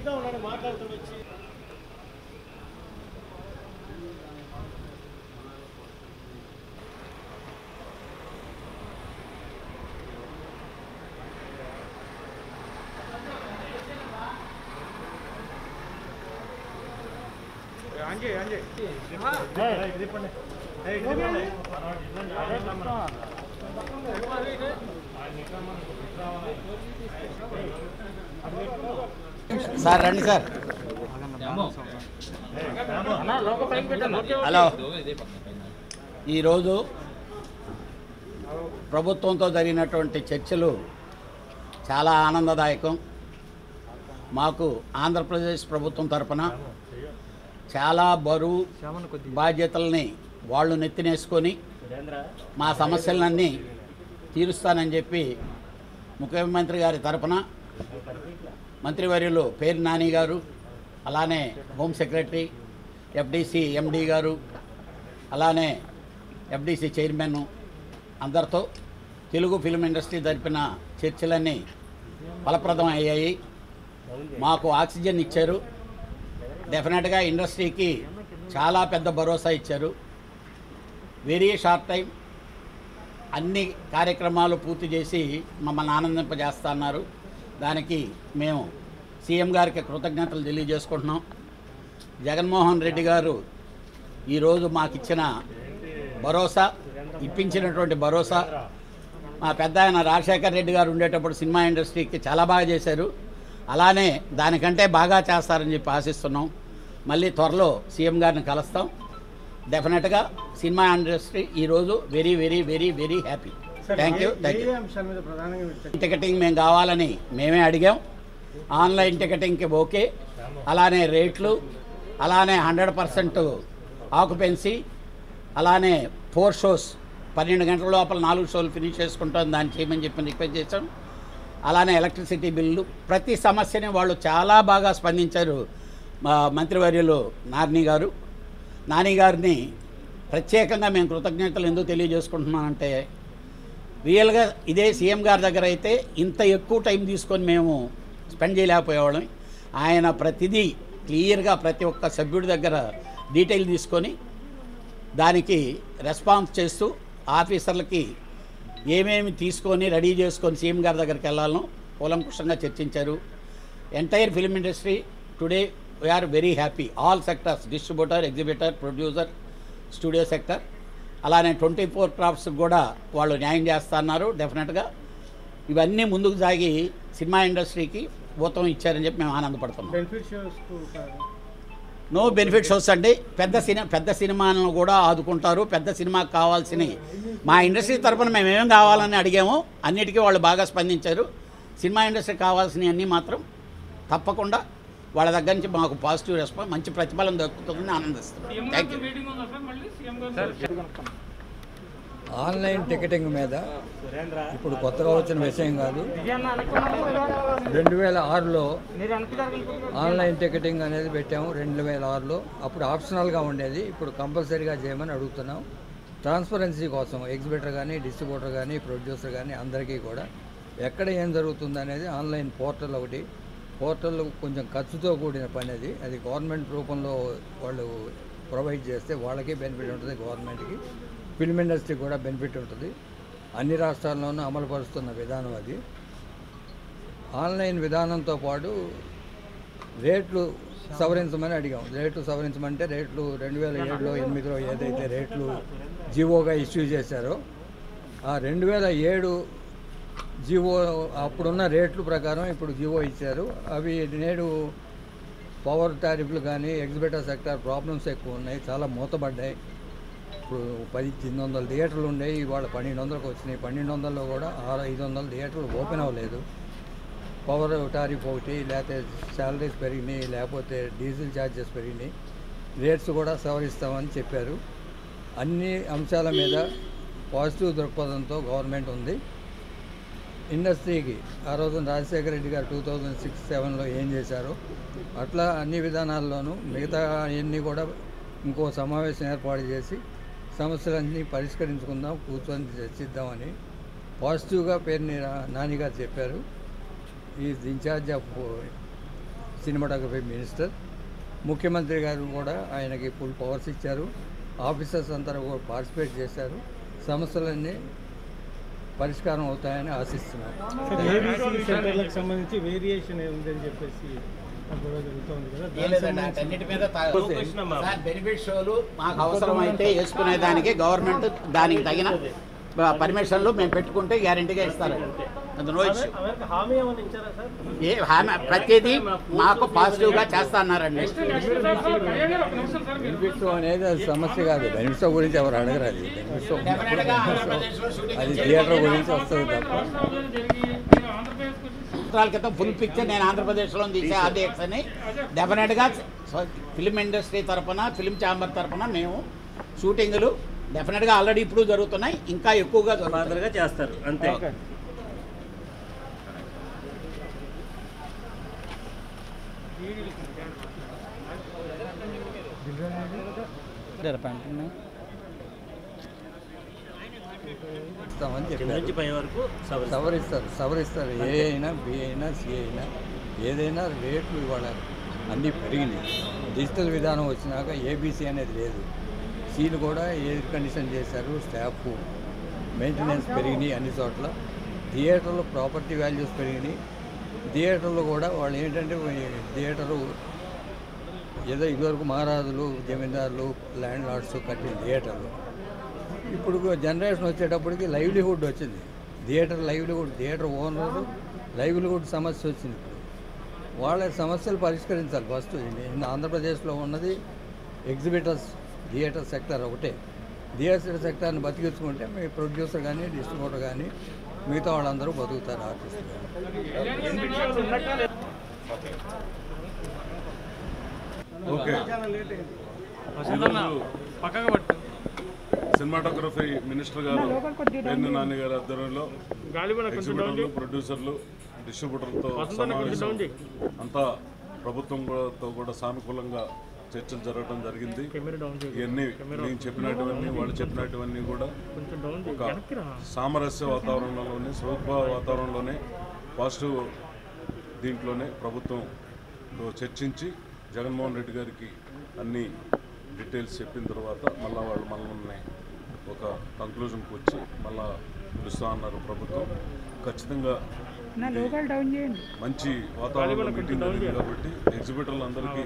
చెప్తా ఉన్నాను మాట్లాడుతూ వచ్చి అంజయ్ అంజయ్ ఇది తిప్పండి ఏయ్, ఇది తిప్పండి. సార్ రండి సార్ హలో ఈరోజు ప్రభుత్వంతో జరిగినటువంటి చర్చలు చాలా ఆనందదాయకం మాకు ఆంధ్రప్రదేశ్ ప్రభుత్వం తరపున చాలా బరువు బాధ్యతల్ని వాళ్ళు నెత్తినేసుకొని మా సమస్యలన్నీ తీరుస్తానని చెప్పి ముఖ్యమంత్రి గారి తరపున మంత్రివర్యులు పేరు నాని గారు అలానే హోమ్ సెక్రటరీ ఎఫ్డీసీ ఎండి గారు అలానే ఎఫ్డీసీ చైర్మన్ అందరితో తెలుగు ఫిల్మ్ ఇండస్ట్రీ జరిపిన చర్చలన్నీ ఫలప్రదం అయ్యాయి మాకు ఆక్సిజన్ ఇచ్చారు డెఫినెట్గా ఇండస్ట్రీకి చాలా పెద్ద భరోసా ఇచ్చారు వెరీ షార్ట్ టైం అన్ని కార్యక్రమాలు పూర్తి చేసి మమ్మల్ని ఆనందింపజేస్తా అన్నారు దానికి మేము సీఎం గారికి కృతజ్ఞతలు తెలియజేసుకుంటున్నాం జగన్మోహన్ రెడ్డి గారు ఈరోజు మాకు ఇచ్చిన భరోసా ఇప్పించినటువంటి భరోసా మా పెద్ద ఆయన రాజశేఖర్ రెడ్డి గారు ఉండేటప్పుడు సినిమా ఇండస్ట్రీకి చాలా బాగా చేశారు అలానే దానికంటే బాగా చేస్తారని చెప్పి ఆశిస్తున్నాం మళ్ళీ త్వరలో సీఎం గారిని కలుస్తాం డెఫినెట్గా సినిమా ఇండస్ట్రీ ఈరోజు very very very very happy thank you thank you ఏ అంశాల మీద ప్రధానంగా మీరు చర్చ- టికెటింగ్ మేము కావాలని మేమే అడిగాం ఆన్లైన్ టికెటింగ్కి ఓకే అలానే రేట్లు అలానే హండ్రెడ్ పర్సెంట్ ఆక్యుపెన్సీ అలానే ఫోర్ షోస్ పన్నెండు గంటల లోపల నాలుగు షోలు ఫినిష్ చేసుకుంటాం దాన్ని చేయమని చెప్పి రిక్వెస్ట్ చేశాం అలానే ఎలక్ట్రిసిటీ బిల్లు ప్రతి సమస్యని వాళ్ళు చాలా బాగా స్పందించారు మా మంత్రివర్యులు నాని గారు నాని గారిని ప్రత్యేకంగా మేము కృతజ్ఞతలు ఎందుకు తెలియజేసుకుంటున్నామంటే రియల్గా ఇదే సీఎం గారి దగ్గర అయితే ఇంత ఎక్కువ టైం తీసుకొని మేము స్పెండ్ చేయలేకపోయేవాళ్ళం ఆయన ప్రతిదీ క్లియర్గా ప్రతి ఒక్క సభ్యుడి దగ్గర డీటెయిల్ తీసుకొని దానికి రెస్పాన్స్ చేస్తూ ఆఫీసర్లకి ఏమేమి తీసుకొని రెడీ చేసుకొని సీఎం గారి దగ్గరికి వెళ్ళాలనో కూలంకుషంగా చర్చించారు entire film industry today we're very happy all sectors distributor exhibitor producer studio sector అలానే ట్వంటీ ఫోర్ క్రాఫ్ట్స్ కూడా వాళ్ళు న్యాయం చేస్తున్నారు డెఫినెట్గా ఇవన్నీ ముందుకు సాగి సినిమా ఇండస్ట్రీకి ఊతం ఇచ్చారని చెప్పి మేము ఆనందపడుతున్నాం బెనిఫిట్ షోస్ కు కాదు. నో బెనిఫిట్ షోస్ అండి పెద్ద సినిమా పెద్ద సినిమాలను కూడా ఆదుకుంటారు పెద్ద సినిమాకి కావాల్సిన మా ఇండస్ట్రీ తరపున మేము ఏమేం కావాలని అడిగామో అన్నిటికీ వాళ్ళు బాగా స్పందించారు సినిమా ఇండస్ట్రీ కావాల్సినవి అన్నీ మాత్రం తప్పకుండా వాళ్ళ దగ్గర నుంచి మాకు పాజిటివ్ రెస్పాన్స్ మంచి ప్రతిఫలం దొరుకుతుందని ఆనందిస్తున్నాం థ్యాంక్ యూ ఆన్లైన్ టికెటింగ్ మీద ఇప్పుడు కొత్తగా వచ్చిన విషయం కాదు రెండు వేల ఆరులో ఆన్లైన్ టికెటింగ్ అనేది పెట్టాము రెండు వేల ఆరులో అప్పుడు ఆప్షనల్గా ఉండేది ఇప్పుడు కంపల్సరీగా చేయమని అడుగుతున్నాం ట్రాన్స్పరెన్సీ కోసం ఎగ్జిబిటర్ కానీ డిస్ట్రిబ్యూటర్ కానీ ప్రొడ్యూసర్ కానీ అందరికీ కూడా ఎక్కడ ఏం జరుగుతుంది అనేది ఆన్లైన్ పోర్టల్ ఒకటి పోర్టల్ కొంచెం ఖర్చుతో కూడిన పని అది అది గవర్నమెంట్ రూపంలో వాళ్ళు ప్రొవైడ్ చేస్తే వాళ్ళకి బెనిఫిట్ ఉంటుంది గవర్నమెంట్కి ఫిల్మ్ ఇండస్ట్రీ కూడా బెనిఫిట్ ఉంటుంది అన్ని రాష్ట్రాల్లోనూ అమలు పరుస్తున్న విధానం అది ఆన్లైన్ విధానంతో పాటు రేట్లు సవరించమని అడిగాం రేట్లు సవరించమంటే రేట్లు రెండు వేల ఏడులో ఎనిమిదిలో ఏదైతే రేట్లు జీవోగా ఇష్యూ చేశారో ఆ రెండు వేల ఏడు జీవో అప్పుడున్న రేట్లు ప్రకారం ఇప్పుడు జీవో ఇచ్చారు అవి నేడు పవర్ టారిఫ్లు కానీ ఎగ్జిబిటర్ సెక్టర్ ప్రాబ్లమ్స్ ఎక్కువ ఉన్నాయి చాలా మూతపడ్డాయి ఇప్పుడు పది ఎనిమిది వందల థియేటర్లు ఉండేవి ఇవాళ పన్నెండు వందలకు వచ్చినాయి పన్నెండు వందల్లో కూడా ఆరు ఐదు వందల థియేటర్లు ఓపెన్ అవ్వలేదు పవర్ టారిఫ్ ఒకటి లేకపోతే శాలరీస్ పెరిగినాయి లేకపోతే డీజిల్ ఛార్జెస్ పెరిగినాయి రేట్స్ కూడా సవరిస్తామని చెప్పారు అన్ని అంశాల మీద పాజిటివ్ దృక్పథంతో గవర్నమెంట్ ఉంది ఇండస్ట్రీకి ఆ రోజున రాజశేఖర రెడ్డి గారు టూ థౌజండ్ సిక్స్ సెవెన్లో ఏం చేశారో అట్లా అన్ని విధానాల్లోనూ మిగతా అన్నీ కూడా ఇంకో సమావేశం ఏర్పాటు చేసి సమస్యలన్నీ పరిష్కరించుకుందాం కూర్చొని చర్చిద్దామని పాజిటివ్గా పేరుని రా- నాని గారు చెప్పారు ఈ ఇన్ఛార్జ్ ఆఫ్ సినిమాటోగ్రఫీ మినిస్టర్ ముఖ్యమంత్రి గారు కూడా ఆయనకి ఫుల్ పవర్స్ ఇచ్చారు ఆఫీసర్స్ అందరూ కూడా పార్టిసిపేట్ చేశారు సమస్యలన్నీ పరిష్కారం అవుతాయని ఆశిస్తున్నాం ఏబీసీ సెంటర్లకు సంబంధించి వేరియేషన్ ఉందని చెప్పేసి ఆ గొడవ జరుగుతోంది కదా ఏం దానికి లేదండి, సంబంధించి అటన్నిటి మీద తా- సార్ బెనిఫిట్ షోలు మాకు అవసరం అయితే వేసుకునే దానికి గవర్నమెంట్ దానికి తగిన పర్మిషన్లు మేము పెట్టుకుంటే గ్యారంటీగా ఇస్తారు అది నో ఇష్యూ అవరికి హామీ ఏమైనా ఇచ్చారా సార్ ఏ హామీ ప్రతిదీ మాకు పాజిటివ్గా చేస్తా అన్నారండి బెనిఫిట్స్ అనేది అది సమస్య కాదు బెనిఫిట్స్ గురించి ఎవరు అడగరు అది బెనిఫిట్స్ డెఫినెట్గా ఆంధ్రప్రదేశ్లో షూటింగ్ అది థియేటర్ గురించి వస్తుంది తప్ప సంవత్సరాల క్రితం ఫుల్ పిక్చర్ నేను ఆంధ్రప్రదేశ్లో తీసే ఆర్డిఎక్స్ అని డెఫినెట్గా ఫిలిం ఇండస్ట్రీ తరపున ఫిలిం ఛాంబర్ తరపున మేము షూటింగ్లు డెఫినెట్గా ఆల్రెడీ ఇప్పుడు జరుగుతున్నాయి ఇంకా ఎక్కువగా జరుగుతాయి ఫర్దర్గా చేస్తారు అంతే ఓకే ఇస్తామని కింద చెప్పారు నుంచి పై వరకు సవరిస్తారు. సవరిస్తారు సవరిస్తారు ఏ అయినా బి అయినా సి అయినా ఏదైనా రేట్లు ఇవాళ అన్నీ పెరిగినాయి డిజిటల్ విధానం వచ్చినాక ఏబీసీ అనేది లేదు సీలు కూడా ఎయిర్ కండిషన్ చేశారు స్టాఫ్ మెయింటెనెన్స్ పెరిగినాయి అన్ని చోట్ల థియేటర్లో ప్రాపర్టీ వాల్యూస్ పెరిగినాయి థియేటర్లో కూడా వాళ్ళు ఏంటంటే థియేటరు ఏదో ఇదివరకు మహారాజులు జమీందారులు ల్యాండ్ లార్డ్స్ కట్టిన థియేటర్లు ఇప్పుడు జనరేషన్ వచ్చేటప్పటికి లైవ్లీహుడ్ వచ్చింది theatre livelihood theatre owner livelihood సమస్య వచ్చింది ఇప్పుడు వాళ్ళ సమస్యలు పరిష్కరించాలి ఫస్ట్ ఇన్ ఆంధ్రప్రదేశ్లో ఉన్నది ఎగ్జిబిటర్స్ థియేటర్ సెక్టర్ ఒకటే థియేటర్ సెక్టర్ని బతికించుకుంటే మీ ప్రొడ్యూసర్ కానీ డిస్ట్రిబ్యూటర్ కానీ మిగతా వాళ్ళందరూ బతుకుతారు ఆర్టిస్టులు కానీ ఓకే ఈరోజు సినిమాటోగ్రఫీ మినిస్టర్ గారు పేర్ని నాని గారి ఆధ్వర్యంలో ఎగ్జిబిటర్లు ప్రొడ్యూసర్లు డిస్ట్రిబ్యూటర్లతో సమావేశం అంతా ప్రభుత్వంతో కూడా సానుకూలంగా చర్చలు జరగడం జరిగింది ఇవన్నీ నేను చెప్పినటువన్నీ వాళ్ళు చెప్పినటువన్నీ కూడా ఒక సామరస్య వాతావరణంలోనే స్వల్ప వాతావరణంలోనే పాజిటివ్ దీంట్లోనే ప్రభుత్వంతో చర్చించి జగన్మోహన్ రెడ్డి గారికి అన్ని డీటెయిల్స్ చెప్పిన తర్వాత మళ్ళీ వాళ్ళు మనల్ని ఒక కంక్లూజన్కి వచ్చి మళ్ళా పిలుస్తా అన్నారు ప్రభుత్వం ఖచ్చితంగా ఇది మంచి వాతావరణంలో మీటింగ్ జరిగింది కాబట్టి ఎగ్జిబిటర్లు అందరికీ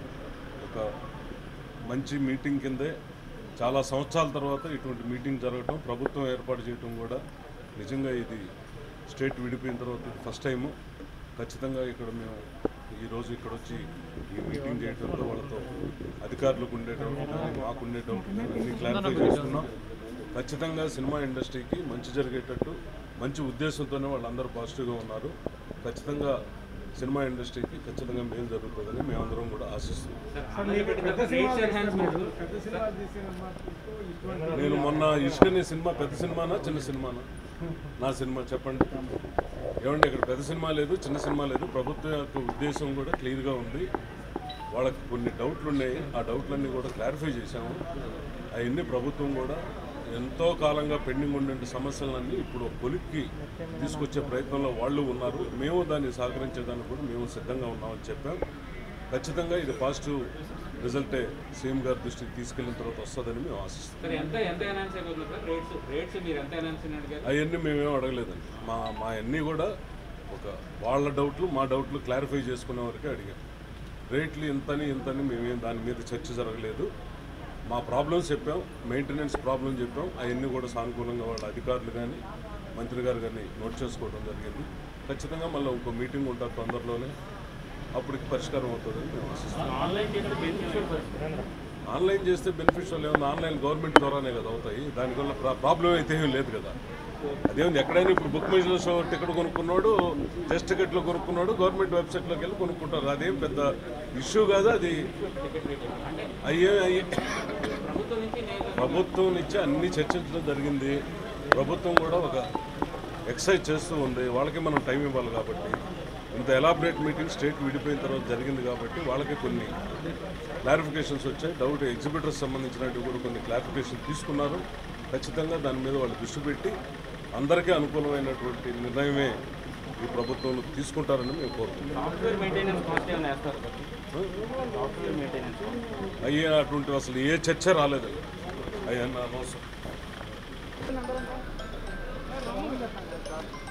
ఒక మంచి మీటింగ్ కిందే చాలా సంవత్సరాల తర్వాత ఇటువంటి మీటింగ్ జరగటం ప్రభుత్వం ఏర్పాటు చేయటం కూడా నిజంగా ఇది స్టేట్ విడిపోయిన తర్వాత ఇది ఫస్ట్ టైము ఖచ్చితంగా ఇక్కడ మేము ఈరోజు ఇక్కడ వచ్చి ఈ మీటింగ్ చేయడంతో వాళ్ళతో అధికారులకు ఉండే డౌట్లు కానీ మాకు ఉండే డౌట్లు కానీ అన్ని క్లారిఫై చేసుకున్నాం ఖచ్చితంగా సినిమా ఇండస్ట్రీకి మంచి జరిగేటట్టు మంచి ఉద్దేశంతోనే వాళ్ళందరూ పాజిటివ్గా ఉన్నారు ఖచ్చితంగా సినిమా ఇండస్ట్రీకి ఖచ్చితంగా మేలు జరుగుతుందని మేమందరం కూడా ఆశిస్తున్నాం సార్ మీకు పెద్ద సినిమాలు మీరు పెద్ద సినిమాలు తీసిన మాటకు ఇటువంటి నేను మొన్న ఇష్టని సినిమా పెద్ద సినిమానా చిన్న సినిమానా నా సినిమా చెప్పండి ఏమండి ఇక్కడ పెద్ద సినిమా లేదు చిన్న సినిమా లేదు ప్రభుత్వం యొక్క ఉద్దేశం కూడా క్లియర్గా ఉంది వాళ్ళకి కొన్ని డౌట్లు ఉన్నాయి ఆ డౌట్లన్నీ కూడా క్లారిఫై చేశాము అవన్నీ ప్రభుత్వం కూడా ఎంతో కాలంగా పెండింగ్ ఉండే సమస్యలన్నీ ఇప్పుడు ఒక కొలిక్కి తీసుకొచ్చే ప్రయత్నంలో వాళ్ళు ఉన్నారు మేము దాన్ని సహకరించేదానికి కూడా మేము సిద్ధంగా ఉన్నామని చెప్పాం ఖచ్చితంగా ఇది పాజిటివ్ రిజల్టే సీఎం గారి దృష్టికి తీసుకెళ్ళిన తర్వాత వస్తుందని మేము ఆశిస్తాం సార్ ఎంత ఎంత అనౌన్స్ అయిపోతుంది సార్ రేట్స్ రేట్స్ మీరు ఎంత అనౌన్స్ అడిగారు అవన్నీ మేమేం అడగలేదండి మా మా అన్నీ కూడా ఒక వాళ్ళ డౌట్లు మా డౌట్లు క్లారిఫై చేసుకునే వరకే అడిగాం రేట్లు ఇంతని ఇంతని మేమేం దాని మీద చర్చ జరగలేదు మా ప్రాబ్లమ్స్ చెప్పాం మెయింటెనెన్స్ ప్రాబ్లం చెప్పాం అవన్నీ కూడా సానుకూలంగా వాళ్ళ అధికారులు కానీ మంత్రి గారు కానీ నోట్ చేసుకోవడం జరిగింది ఖచ్చితంగా మళ్ళీ ఇంకో మీటింగ్ ఉంటుంది తొందరలోనే అప్పటికి పరిష్కారం అవుతుందని మేము ఆశిస్తాం ఆన్లైన్ టికెట్ బెనిఫిషియల్ ఆన్లైన్ చేస్తే బెనిఫిషియల్ ఏమన్నా ఆన్లైన్ గవర్నమెంట్ ద్వారానే కదా అవుతాయి దానివల్ల ప్రా- ప్రాబ్లం అయితే ఏమీ లేదు కదా అదేముంది ఎక్కడైనా ఇప్పుడు బుక్ మై షో టికెట్ కొనుక్కున్నాడు జస్ట్ టికెట్లో కొనుక్కున్నాడు గవర్నమెంట్ వెబ్సైట్లోకి వెళ్ళి కొనుక్కుంటారు అదేం పెద్ద ఇష్యూ కాదు అది అయ్యే అయ్యే ప్రభుత్వం నుంచి నేను ప్రభుత్వం నుంచి అన్ని చర్చించడం జరిగింది ప్రభుత్వం కూడా ఒక ఎక్సైజ్ చేస్తూ ఉంది వాళ్ళకి మనం టైం ఇవ్వాలి కాబట్టి ఇంత ఎలాబరేట్ మీటింగ్ స్టేట్ విడిపోయిన తర్వాత జరిగింది కాబట్టి వాళ్ళకి కొన్ని క్లారిఫికేషన్స్ వచ్చాయి డౌట్ ఎగ్జిబిటర్స్ సంబంధించినట్టు కూడా కొన్ని క్లారిఫికేషన్ తీసుకున్నారు ఖచ్చితంగా దాని మీద వాళ్ళు దృష్టి పెట్టి అందరికీ అనుకూలమైనటువంటి నిర్ణయమే ఈ ప్రభుత్వంలో తీసుకుంటారని మేము కోరుకుంటున్నాం సాఫ్ట్వేర్ మెయింటెనెన్స్ కాస్ట్ ఏమైనా వేస్తారు సార్ సాఫ్ట్వేర్ మెయింటెనెన్స్ కాస్ట్ అయ్యే అటువంటి అసలు ఏ చర్చ రాలేదు అయ్యా అనవసరం